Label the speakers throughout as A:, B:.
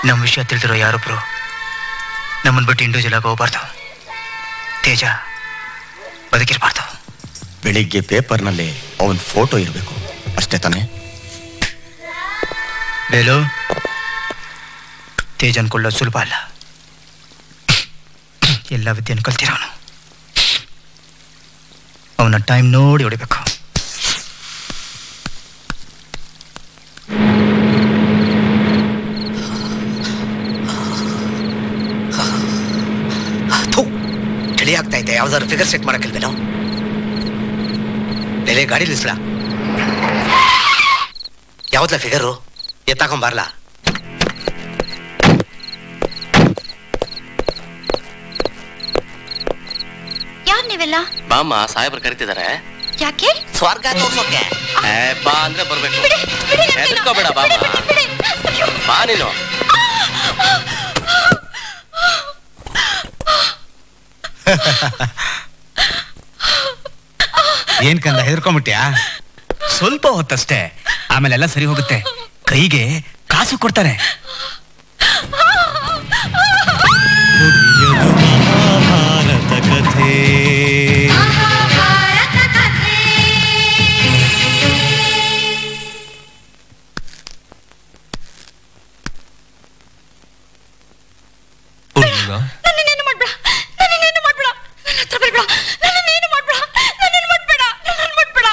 A: ನಮ್ಮ ವಿಷಯ ತಿಳಿದಿರೋ ಯಾರೊಬ್ರು ನಮ್ಮನ್ನು ಬಿಟ್ಟು ಇಂಡಿವಿಜುವಲ್ ಆಗಿ ಹೋಗ್ಬಾರ್ದು ತೇಜ ಬದುಕಿರ್ಬಾರ್ದು
B: ಬೆಳಿಗ್ಗೆ ಪೇಪರ್ನಲ್ಲಿ ಅವನ ಫೋಟೋ ಇರಬೇಕು ಅಷ್ಟೇ ತಾನೇ
A: ಬೇಲು ತೇಜ್ ಅನ್ಕೊಳ್ಳೋದು ಸುಲಭ ಅಲ್ಲ ಎಲ್ಲ ವಿದ್ಯೆಯನ್ನು ಕಲ್ತಿರೋನು ಅವನ ಟೈಮ್ ನೋಡಿ ಹೊಡಿಬೇಕು
C: ಥು, ಚಳಿ ಆಗ್ತಾ ಇದೆ ಯಾವ್ದಾದ್ರು ಫಿಗರ್ ಸೆಟ್ ಮಾಡಕ್ಕಿಲ್ವೇನೋ ನೆಲೆ ಗಾಡಿ ನಿಲ್ಸ್ಲ ಯಾವ್ದಲ್ಲ ಫಿಗರು ಎತ್ತಾಕೊಂಬಾರ್ಲ
D: ಯಾರ್ ನೀವೆಲ್ಲ
E: ಬಾಮ್ಮ ಸಾಹೇಬ್ರು ಕರಿತಿದ್ದಾರೆ
D: ಯಾಕೆ
C: ಸ್ವರ್ಗ ತೋರ್ಸೋಕೆ
E: ಏ, ಬಾ ಅಂದ್ರೆ ಬರ್ಬೇಕು
D: ಬಿಡಿ ನನ್ನನ್ನ.
E: ಹೆದರ್ಕೋಬೇಡ ಬಾಮ್ಮ
D: ಬಿಡಿ, ಬಿಡಿ, ಬಿಡಿ. ಅಯ್ಯೋ.
E: ಬಾ ನೀನು
F: ಏನ್ ಕಂದ ಹೆದರ್ಕೊಂಬಿಟ್ಯಾ ಸ್ವಲ್ಪ ಹೊತ್ತಷ್ಟೇ ಆಮೇಲೆ ಎಲ್ಲ ಸರಿ ಹೋಗುತ್ತೆ ಕೈಗೆ ಕಾಸು ಕೊಡ್ತಾರೆ
B: ಮಹಾಭಾರತ ಕಥೆ
D: ನನ್ನನ್ನೇನು ಮಾಡ್ಬೇಡ ನನ್ನನ್ನೇನು ಮಾಡ್ಬೇಡ ನನ್ನ ಹತ್ರ ಬರ್ಬೇಡ ನನ್ನನ್ನೇನು ಮಾಡ್ಬೇಡ ನನ್ನನ್ನು ಮಾಡ್ಬೇಡ ನನ್ನನ್ನು ಮಾಡ್ಬೇಡ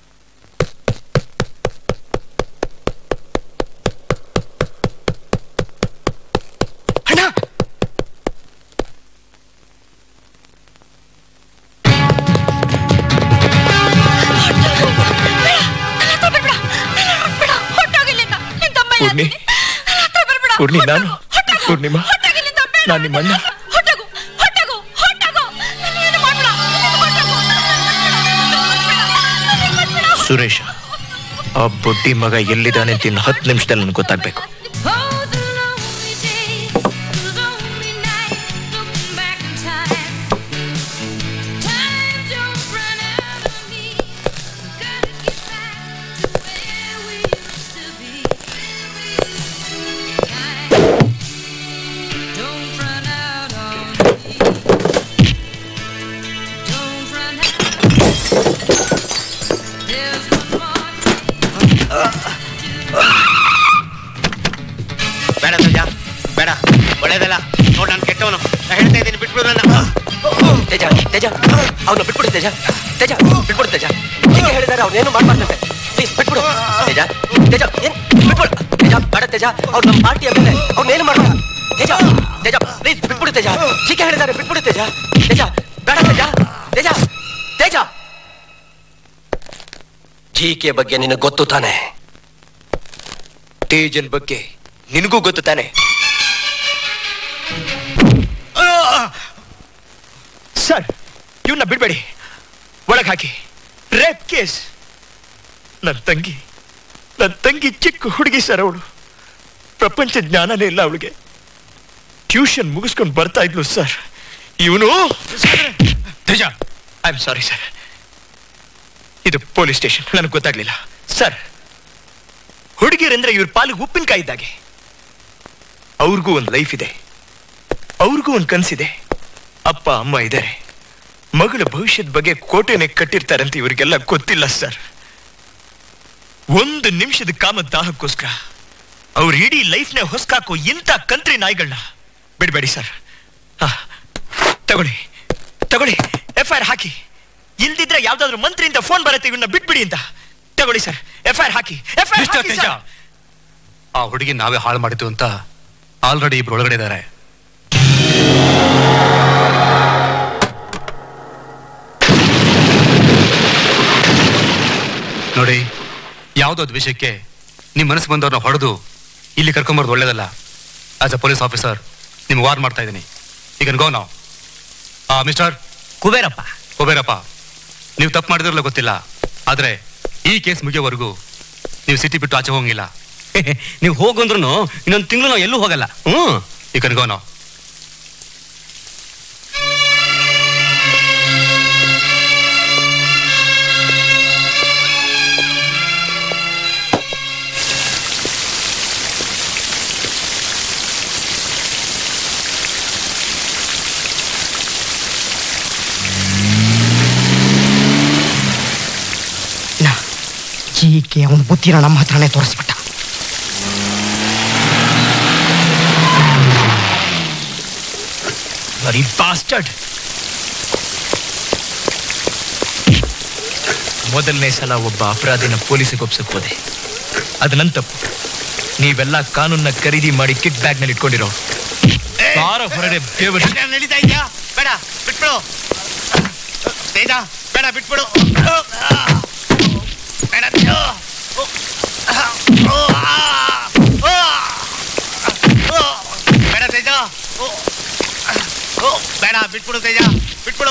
D: ನನ್ನ ಹತ್ರ ಬರ್ಬೇಡ ನನ್ನನ್ನು ಮಾಡ್ಬೇಡ ಹೊಟ್ಟೋಗಿಲ್ಲಿಂದ ನಿನ್ ತಮ್ಮ ಇಲ್ಲ
G: ಪೂರ್ಣಿ.
D: ಅಂತೀನಿ. ನನ್ನ ಹತ್ರ ಬರ್ಬೇಡ
G: ಪೂರ್ಣಿ, ನಾನು
D: ಹೊಟ್ಟೋಗು,
G: ಪೂರ್ಣಿಮಾ
D: ಹೊಟ್ಟೋಗಿಲ್ಲಿಂದ ಬೇಡ.
G: ನಾನು ನಿಮ್ಮ ಅಣ್ಣ
D: ಹೊಟ್ಟೋಗು ಹೊಟ್ಟೋಗು ಹೊಟ್ಟೋಗು ನನ್ನನ್ನೇನು ಮಾಡ್ಬೇಡ ನನ್ನನ್ನು ಹೊಟ್ಟೋಗು ನನ್ನನ್ನು ಮಾಡ್ಬೇಡ
G: ಸುರೇಶ ಆ ಬುಡ್ಡಿ ಮಗ ಎಲ್ಲಿದ್ದಾನೆ ಅಂತ ಇನ್ನು ಹತ್ತು ನಿಮಿಷದಲ್ಲಿ ನನಗೆ ಗೊತ್ತಾಗ್ಬೇಕು
C: ಬೇಡ ತೇಜ ಬೇಡ ಒಳ್ಳೇದಲ್ಲ ನೋಡ್ ನಾನು ಕೆಟ್ಟವನು ನಾ ಹೇಳ್ತಾ ಇದ್ದೀನಿ ಬಿಟ್ಬಿಡು ನನ್ನ ತೇಜ ತೇಜ ಅವ್ನ ಬಿಟ್ಬಿಡು ತೇಜ ತೇಜ ಬಿಟ್ಬಿಡು ತೇಜ ಹೀಗೆ ಹೇಳಿದಾರೆ ಅವ್ನೇನು ಮಾಡ್ಬಾರ್ದಂತೆ ಪ್ಲೀಸ್ ಬಿಟ್ಬಿಡು ತೇಜ ತೇಜ ಏನ್ ಬಿಟ್ಬಿಡು ತೇಜ ಬೇಡ ತೇಜ ಅವ್ರು ನಮ್ಮ ಪಾರ್ಟಿಯ ಮೇಲೆ ಅವ್ನೇನು ಮಾಡ್ಬೇಡ ತೇಜ ತೇಜ ಪ್ಲೀಸ್ ಬಿಟ್ಬಿಡು ತೇಜ ಹೀಗೆ ಹೇಳಿದಾರೆ ಬಿಟ್ಬಿಡು ತೇಜ ತೇಜ ಬೇಡ ತೇಜ ತೇಜ ತೇಜ ಜೀಕೆ ಬಗ್ಗೆ ನಿನಗೆ ಗೊತ್ತು ತಾನೆ ತೇಜನ್ ಬಗ್ಗೆ ನಿನಗೂ ಗೊತ್ತು ತಾನೆ
G: ಸರ್ ಇವನ್ನ ಬಿಡ್ಬೇಡಿ ಒಳಗೆ ಹಾಕಿ ರೇಪ್ ಕೇಸ್ ನನ್ನ ತಂಗಿ ನನ್ನ ತಂಗಿ ಚಿಕ್ಕ ಹುಡುಗಿ ಸರ್ ಅವಳು ಪ್ರಪಂಚ ಜ್ಞಾನನೇ ಇಲ್ಲ ಅವಳಿಗೆ ಟ್ಯೂಷನ್ ಮುಗಿಸ್ಕೊಂಡು ಬರ್ತಾ ಇದ್ಲು ಸರ್ ಇವನು Teja I am sorry sir ಇದು ಪೊಲೀಸ್ ಸ್ಟೇಷನ್ ನನಗೆ ಗೊತ್ತಾಗ್ಲಿಲ್ಲ ಸರ್ ಹುಡುಗಿಯರಂದ್ರೆ ಇವ್ರ ಪಾಲಿಗೆ ಉಪ್ಪಿನಕಾಯಿ ಇದ್ದಾಗೆ ಅವ್ರಿಗೂ ಒಂದು ಲೈಫ್ ಇದೆ ಅವ್ರಿಗೂ ಒಂದು ಕನ್ಸಿದೆ ಅಪ್ಪ ಅಮ್ಮ ಇದ್ದಾರೆ ಮಗಳ ಭವಿಷ್ಯದ ಬಗ್ಗೆ ಕೋಟೆನೆ ಕಟ್ಟಿರ್ತಾರೆ ಅಂತ ಇವರಿಗೆಲ್ಲ ಗೊತ್ತಿಲ್ಲ ಸರ್ ಒಂದು ನಿಮಿಷದ ಕಾಮ ದಾಹಕ್ಕೋಸ್ಕರ ಅವ್ರ ಇಡೀ ಲೈಫ್ನ ಹೊಸ್ಕಾಕೋ ಇಂಥ ಕಂತ್ರಿ ನಾಯಿಗಳನ್ನ ಬಿಡಬೇಡಿ ಸರ್ ಹಾ ತಗೊಳ್ಳಿ ತಗೊಳ್ಳಿ ಎಫ್ ಐ ಆರ್ ಹಾಕಿ ಇಲ್ದಿದ್ರೆ ಯಾವ್ದಾದ್ರು ಮಂತ್ರಿಯಿಂದ ಫೋನ್ ಬರುತ್ತೆ ಇವನ್ನ ಬಿಟ್ಬಿಡಿ ಅಂತ ತಗೊಳ್ಳಿ ಸರ್ ಎಫ್ ಐ ಆರ್ ಹಾಕಿ ಎಫ್ ಐ
H: ಮಿಸ್ಟರ್ ತೇಜ ಆ ಹುಡುಗಿ ನಾವೇ ಹಾಳು ಮಾಡಿದ್ದು ಅಂತ ಆಲ್ರೆಡಿ ಇಬ್ರು ಒಳಗಡೆ ಇದ್ದಾರೆ ನೋಡಿ ಯಾವುದೋ ವಿಷಯಕ್ಕೆ ನಿಮ್ಮ ಮನಸ್ಸು ಬಂದವ್ರನ್ನ ಹೊಡೆದು ಇಲ್ಲಿ ಕರ್ಕೊಂಬರೋದು ಒಳ್ಳೇದಲ್ಲ ಆಸ್ ಅ ಪೊಲೀಸ್ ಆಫೀಸರ್ ನಿಮ್ಗೆ ವಾರ್ ಮಾಡ್ತಾ ಇದ್ದೀನಿ ಈಗ ಗೋ ನಾವು ಆ ಮಿಸ್ಟರ್
F: ಕುಬೇರಪ್ಪ
H: ಕುಬೇರಪ್ಪ ನೀವು ತಪ್ಪು ಮಾಡಿದ್ರಲ್ಲ ಗೊತ್ತಿಲ್ಲ ಆದ್ರೆ ಈ ಕೇಸ್ ಮುಗಿಯೋವರೆಗೂ ನೀವು ಸಿಟಿ ಬಿಟ್ಟು ಆಚೆ ಹೋಗಂಗಿಲ್ಲ
F: ನೀವು ಹೋಗಂದ್ರು ಇನ್ನೊಂದು ತಿಂಗಳು ನಾವು ಎಲ್ಲೂ ಹೋಗಲ್ಲ ಹ್ಮ್
H: ಈಗ ಗೋ ನಾವು
G: ಅದಕ್ಕೆ ಅವನ ಬುದ್ಧಿನ ನಮ್ಮ ಹತ್ರನೇ ತೋರಿಸ್ಬಿಟ್ಟ ಬರೀ ಬಾಸ್ಟರ್ಡ್ ಮೊದಲನೇ ಸಲ ಒಬ್ಬ ಅಪರಾಧಿನ ಪೊಲೀಸಿಗೆ ಒಪ್ಸಕ್ ಹೋದೆ ಅದು ನನ್ನ ತಪ್ಪು ನೀವೆಲ್ಲ ಕಾನೂನ್ನ ಖರೀದಿ ಮಾಡಿ ಕಿಟ್ ಬ್ಯಾಗ್ ನಲ್ಲಿ ಇಟ್ಕೊಂಡಿರೋ ಬಾರ ಹೊರಡೆ ದೇವರು
C: ನಡೀತಾ ಇದ್ಯಾ ಬೇಡ ಬಿಟ್ಬಿಡು ತೇಜ ಬೇಡ ಬಿಟ್ಬಿಡು ಬೇಡ ತೇಜ. ಬೇಡ ತೇಜ ಬೇಡ ಬಿಟ್ಬಿಡು ತೇಜ ಬಿಟ್ಬಿಡು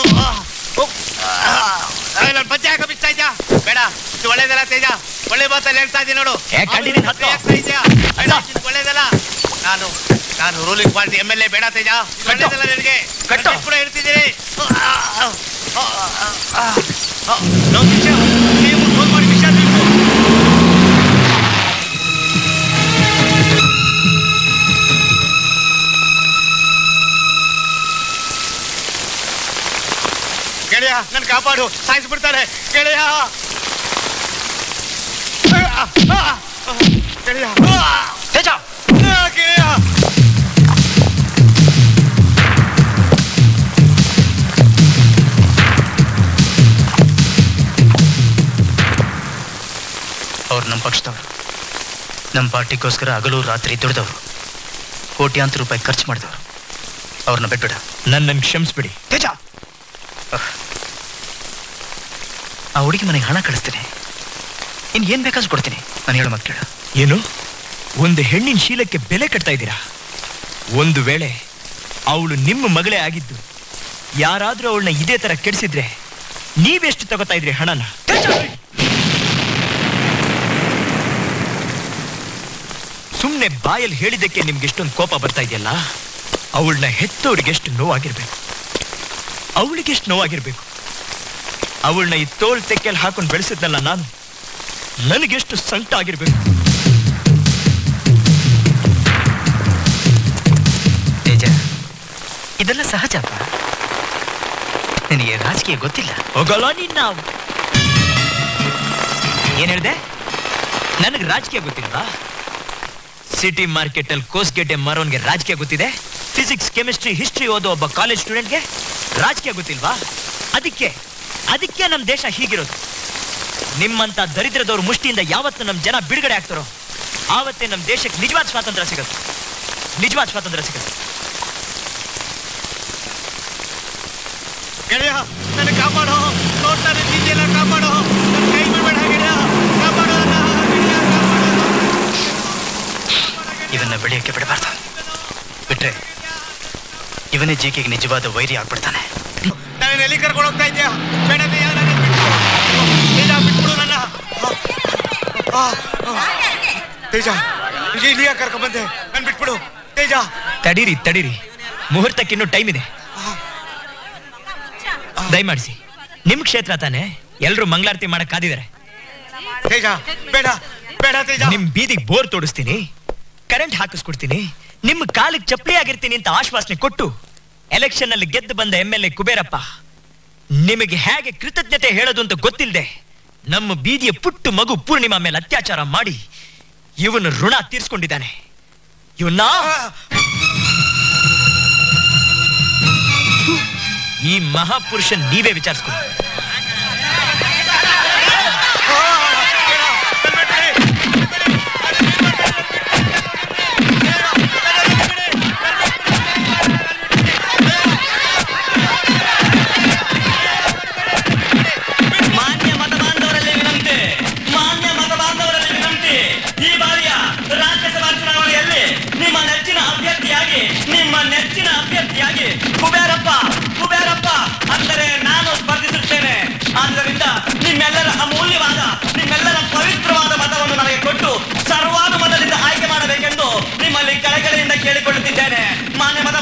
C: ನನ್ನ ಪಂಚೆ ಹಾಕೋ ಬಿಡ್ತಾ ಇದ್ಯಾ ಬೇಡ ಇದು ಒಳ್ಳೇದಲ್ಲ ತೇಜ ಒಳ್ಳೆ ಮಾತಲ್ಲಿ ಹೇಳ್ತಾ ಇದ್ದೀನಿ ನೋಡು
G: ಏ, ಕಂಡಿನಿ, ಹತ್ತು.
C: ಆಗ್ತಾ ಇದ್ಯಾ? ಬೇಡ, ಇದು ಒಳ್ಳೇದಲ್ಲ ನಾನು ನಾನು ruling party M L A ಬೇಡ ತೇಜ ಇದು ಒಳ್ಳೇದಲ್ಲ ನಿನಗೆ
G: ಕಟ್ಟು.
C: ಕೂಡ ಹೇಳ್ತಿದ್ದೀನಿ ನಾವು ವಿಷಯ ನೀವು ಫೋನ್ ಮಾಡಿ ವಿಷಯ ತಿಳಿಸು ಗೆಳೆಯ ನನ್ ಕಾಪಾಡು ಸಾಯಿಸ್ಬಿಡ್ತಾರೆ ಗೆಳೆಯ ಗೆಳೆಯ
G: ತೇಜ
C: ಗೆಳೆಯ
A: ಅವ್ರು ನಮ್ಮ ಪಕ್ಷದವರು ನಮ್ಮ ಪಾರ್ಟಿಗೋಸ್ಕರ ಹಗಲು ರಾತ್ರಿ ದುಡ್ದವರು ಕೋಟ್ಯಾಂತರ ರೂಪಾಯಿ ಖರ್ಚು ಮಾಡಿದವರು ಅವ್ರನ್ನ ಬಿಟ್ಬಿಡ
G: ನನ್ನನ್ನು ಕ್ಷಮಿಸ್ಬಿಡಿ
A: ತೇಜ ಅಹ್. ಆ ಹುಡುಗಿ ಮನೆಗೆ ಹಣ ಕಳಿಸ್ತೀನಿ ಇನ್ ಏನ್ ಬೇಕಾದ್ರೂ ಕೊಡ್ತೀನಿ ನಾನು ಹೇಳೋ ಮಾತು ಕೇಳು
G: ಏನು ಒಂದು ಹೆಣ್ಣಿನ ಶೀಲಕ್ಕೆ ಬೆಲೆ ಕಟ್ತಾ ಇದ್ದೀರಾ ಒಂದು ವೇಳೆ ಅವಳು ನಿಮ್ಮ ಮಗಳೇ ಆಗಿದ್ದು ಯಾರಾದ್ರೂ ಅವಳನ್ನ ಇದೇ ತರ ಕೆಡಿಸಿದ್ರೆ ನೀವೆಷ್ಟು ತಗೋತಾ ಇದ್ರಿ ಹಣನ ಸುಮ್ನೆ ಬಾಯಲ್ಲಿ ಹೇಳಿದ್ದಕ್ಕೆ ನಿಮ್ಗೆ ಎಷ್ಟೊಂದು ಕೋಪ ಬರ್ತಾ ಇದೆಯಲ್ಲ ಅವಳನ್ನ ಹೆತ್ತವ್ರಿಗೆ ಎಷ್ಟು ನೋವಾಗಿರ್ಬೇಕು ಅವಳಿಗೆ ಎಷ್ಟು ನೋವಾಗಿರ್ಬೇಕು ಅವಳನ್ನ ಈ ತೋಳ್ ತೆಕ್ಕೆಲ್ ಹಾಕೊಂಡು ಬೆಳೆಸಿದ್ನಲ್ಲ ನಾನು ನನಗೆಷ್ಟು ಸಂಕಟ ಆಗಿರ್ಬೇಕು
A: ತೇಜ ಇದೆಲ್ಲ ಸಹಜಪ್ಪ ನಿನಗೆ ರಾಜಕೀಯ ಗೊತ್ತಿಲ್ಲ
G: ಹೋಗಲ್ಲ ನಿನ್ನ ಏನ್ ಹೇಳ್ದೆ ನನಗೆ ರಾಜಕೀಯ ಗೊತ್ತಿಲ್ವಾ ಸಿಟಿ ಮಾರ್ಕೆಟ್ ಅಲ್ಲಿ ಕೋಸ್ಗೆಡ್ಡೆ ಮಾರೋನ್ಗೆ ರಾಜಕೀಯ ಗೊತ್ತಿದೆ ಫಿಸಿಕ್ಸ್ ಕೆಮಿಸ್ಟ್ರಿ ಹಿಸ್ಟ್ರಿ ಓದೋ ಒಬ್ಬ ಕಾಲೇಜ್ ಸ್ಟೂಡೆಂಟ್ಗೆ ರಾಜಕೀಯ ಗೊತ್ತಿಲ್ವಾ ಅದಕ್ಕೆ ಅದಕ್ಕೆ ನಮ್ಮ ದೇಶ ಹೀಗಿರೋದು ನಿಮ್ಮಂತ ದರಿದ್ರದವ್ರ ಮುಷ್ಟಿಯಿಂದ ಯಾವತ್ತು ನಮ್ಮ ಜನ ಬಿಡುಗಡೆ ಆಗ್ತಾರೋ ಆವತ್ತೇ ನಮ್ಮ ದೇಶಕ್ಕೆ ನಿಜವಾದ ಸ್ವಾತಂತ್ರ್ಯ ಸಿಗುತ್ತೆ ನಿಜವಾದ ಸ್ವಾತಂತ್ರ್ಯ ಸಿಗುತ್ತೆ
C: ಗೆಳೆಯ ನನ್ನ ಕಾಪಾಡು ನೋಡ್ತಾ ನಿಂತಿದ್ಯಲ್ಲ ಕಾಪಾಡು ನನ್ನ ಕೈ ಬಿಡ್ಬೇಡ ಗೆಳೆಯ ಕಾಪಾಡು ನನ್ನ ಗೆಳೆಯ ಕಾಪಾಡು
A: ಇವನ್ನ ಬೆಳೆಯೋಕೆ ಬಿಡಬಾರ್ದು ಬಿಟ್ರೆ ಇವನೇ ಜೇಕೆಗೆ ನಿಜವಾದ ವೈರಿ ಆಗ್ಬಿಡ್ತಾನೆ
C: ನಾನು ಎಲ್ಲಿ ಕರ್ಕೊಂಡು ಹೋಗ್ತಾ ಇದ್ಯಾ ಬೇಡ ತೇಜ ನನ್ನ ಬಿಟ್ಬಿಡು ತೇಜ ಬಿಟ್ಬಿಡು ನನ್ನ ಆ, ಆ. ತೇಜ ಇಲ್ಲಿ ಇಲ್ಲಿಯ ಕರ್ಕೊಂಡ್ ಬಂದೆ ನನ್ ಬಿಟ್ಬಿಡು ತೇಜ
G: ತಡೀರಿ ತಡೀರಿ ಮುಹೂರ್ತಕ್ಕೆ ಇನ್ನೂ ಟೈಮ್ ಇದೆ ದಯಮಾಡಿಸಿ ನಿಮ್ ಕ್ಷೇತ್ರ ತಾನೆ ಎಲ್ರು ಮಂಗಳಾರತಿ ಮಾಡಕ್ ಕಾದಿದ್ದಾರೆ
C: ತೇಜ ಬೇಡ ಬೇಡ ತೇಜ
G: ನಿಮ್ ಬೀದಿಗೆ ಬೋರ್ ತೋಡಿಸ್ತೀನಿ ಕರೆಂಟ್ ಹಾಕಿಸ್ಕೊಡ್ತೀನಿ ನಿಮ್ ಕಾಲಿಗೆ ಚಪ್ಪಲಿ ಆಗಿರ್ತೀನಿ ಅಂತ ಆಶ್ವಾಸನೆ ಕೊಟ್ಟು ಎಲೆಕ್ಷನ್ ಅಲ್ಲಿ ಗೆದ್ದು ಬಂದ ಎಂ ಎಲ್ ಎ ಕುಬೇರಪ್ಪ ನಿಮಗೆ ಹೇಗೆ ಕೃತಜ್ಞತೆ ಹೇಳೋದು ಅಂತ ಗೊತ್ತಿಲ್ಲದೆ ನಮ್ಮ ಬೀದಿಯ ಪುಟ್ಟು ಮಗು ಪೂರ್ಣಿಮಾ ಮೇಲೆ ಅತ್ಯಾಚಾರ ಮಾಡಿ ಇವನು ಋಣ ತೀರ್ಸ್ಕೊಂಡಿದ್ದಾನೆ ಇವನ್ನ ಈ ಮಹಾಪುರುಷನ್ ನೀವೇ ವಿಚಾರಿಸ್ಕೊಳ್ಳಿ ಮಾನ್ಯ ಮತ ಬಾಂಧವರಲ್ಲಿ ವಿನಂತಿ ಮಾನ್ಯ ಮತ ಬಾಂಧವರಲ್ಲಿ ವಿನಂತಿ ಈ ಬಾರಿಯ ರಾಜ್ಯಸಭಾ ಚುನಾವಣೆಯಲ್ಲಿ ನಿಮ್ಮ ನೆಚ್ಚಿನ ಅಭ್ಯರ್ಥಿಯಾಗಿ ನಿಮ್ಮ ನೆಚ್ಚಿನ ಅಭ್ಯರ್ಥಿಯಾಗಿ ಕುಬೇರಪ್ಪ ಕುಬೇರಪ್ಪ ಅಂದರೆ ನಾನು ಸ್ಪರ್ಧಿಸುತ್ತೇನೆ ಆದ್ದರಿಂದ ನಿಮ್ಮೆಲ್ಲರ ಅಮೂಲ್ಯವಾದ ನಿಮ್ಮೆಲ್ಲರ ಪವಿತ್ರವಾದ ಮತವನ್ನು ನನಗೆ ಕೊಟ್ಟು ಸರ್ವಾನುಮತದಿಂದ ಆಯ್ಕೆ ಮಾಡಬೇಕೆಂದು ನಿಮ್ಮಲ್ಲಿ ಕಳಕಳಿಯಿಂದ ಕೇಳಿಕೊಳ್ಳುತ್ತಿದ್ದೇನೆ ಮಾನ್ಯ ಮತ